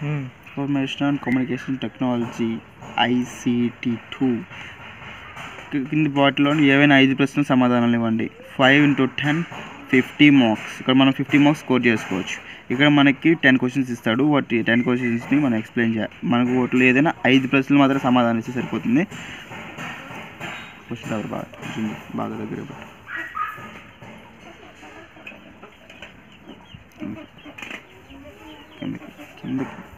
information and communication technology ICT two కింది వాటిలో ఏవైనా ఐదు ప్రశ్నలు సమాధానాలు ఇవ్వండి five into ten fifty marks ఇక్కడ మనం ఫిఫ్టీ మార్క్స్ స్కోర్ చేసుకోవచ్చు ఇక్కడ మనకి టెన్ క్వశ్చన్స్ ఇస్తాడు వాటి టెన్ క్వశ్చన్స్ని మనం ఎక్స్ప్లెయిన్ చేయాలి మనకు వాటిలో ఏదైనా ఐదు ప్రశ్నలు మాత్రం సమాధానం ఇస్తే సరిపోతుంది క్వశ్చన్ ఎవరు బాగా కొంచెం బాగా దగ్గర పెట్టు కిందకి కిందకి